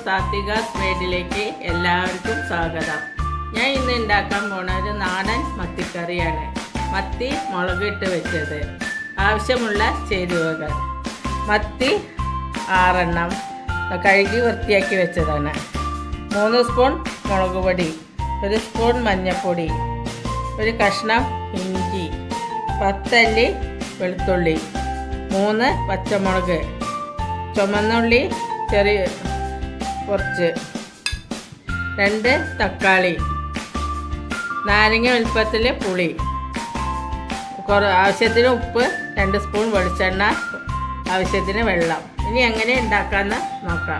സാത്വികാസ് വേഡിലേക്ക് എല്ലാവർക്കും സ്വാഗതം ഞാൻ ഇന്ന് ഉണ്ടാക്കാൻ പോണ ഒരു നാടൻ മത്തിക്കറിയാണ് മത്തി മുളകിട്ട് വെച്ചത് ആവശ്യമുള്ള ചേരുവകൾ മത്തി ആറെണ്ണം കഴുകി വൃത്തിയാക്കി വെച്ചതാണ് മൂന്ന് സ്പൂൺ മുളക് പൊടി ഒരു സ്പൂൺ മഞ്ഞൾപ്പൊടി ഒരു കഷ്ണം ഇഞ്ചി പത്തല്ലി വെളുത്തുള്ളി മൂന്ന് പച്ചമുളക് ചുമന്നുള്ളി ചെറിയ കുറച്ച് രണ്ട് തക്കാളി നാരങ്ങ വലുപ്പത്തിൽ പുളി കുറ ആവശ്യത്തിന് ഉപ്പ് രണ്ട് സ്പൂൺ വെളിച്ചെണ്ണ ആവശ്യത്തിന് വെള്ളം ഇനി എങ്ങനെ ഉണ്ടാക്കാമെന്ന് നോക്കാം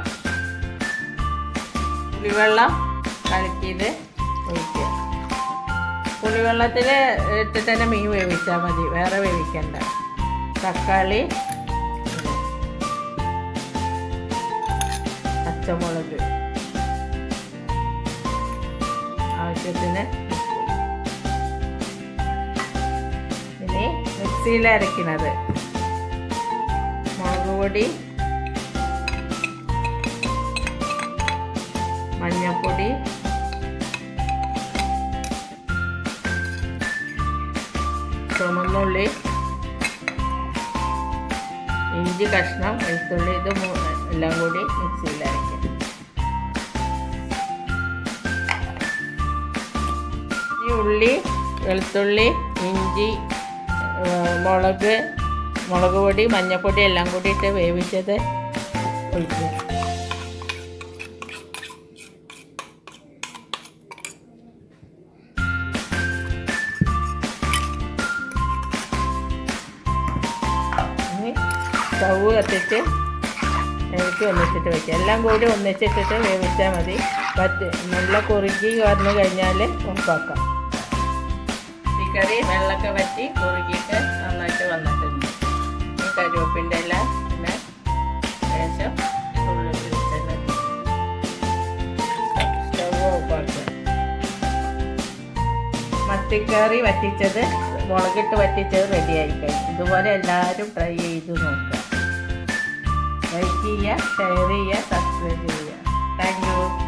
പുളിവെള്ളം കലക്കിയത് ഒഴിക്കുക പുളിവെള്ളത്തിൽ ഇട്ടിട്ട് തന്നെ മീൻ വേവിച്ചാൽ മതി വേറെ വേവിക്കണ്ട തക്കാളി പച്ചമുളക് ആവശ്യത്തിന് ഇനി മിക്സിയിൽ അരയ്ക്കുന്നത് മുളക് പൊടി മഞ്ഞൾപ്പൊടി ചുമന്നുള്ളി ഇഞ്ചി കഷ്ണം വെളുത്തുള്ളി ഇത് മൂ- എല്ലാം കൂടി മിക്സിയിൽ അരയ്ക്കും ഈ ഉള്ളി വെളുത്തുള്ളി ഇഞ്ചി ഏ, മുളക് മുളക് പൊടി മഞ്ഞൾപ്പൊടി എല്ലാം കൂടി ഇട്ട് വേവിച്ചത് ഒഴിക്കും ഇനി സ്റ്റവ് കത്തിച്ച് എനിക്ക് ഒന്നിച്ചിട്ട് വയ്ക്കുക എല്ലാം കൂടി ഒന്നിച്ചിട്ടിട്ട് വേവിച്ചാൽ മതി പത്ത് നല്ല കുറുകി വന്നു കഴിഞ്ഞാൽ ഉപ്പാക്കാം ഈ കറി വെള്ളമൊക്കെ വറ്റി കുറുകിയിട്ട് നന്നായിട്ട് വന്നിട്ടുണ്ട് ഈ കരുവേപ്പിൻ്റെ എല്ലാം പിന്നെ ശേഷം ഉള്ളി വെളിച്ചെണ്ണ സ്റ്റവ് ഓഫാക്കുക മത്തിക്കറി വറ്റിച്ചത് മുളകിട്ട് വറ്റിച്ചത് റെഡി ആയിക്കഴിഞ്ഞു ഇതുപോലെ എല്ലാവരും ട്രൈ ചെയ്ത് നോക്കുക ലൈക്ക് ചെയ്യുക ഷെയർ ചെയ്യുക സബ്സ്ക്രൈബ് ചെയ്യുക താങ്ക് യു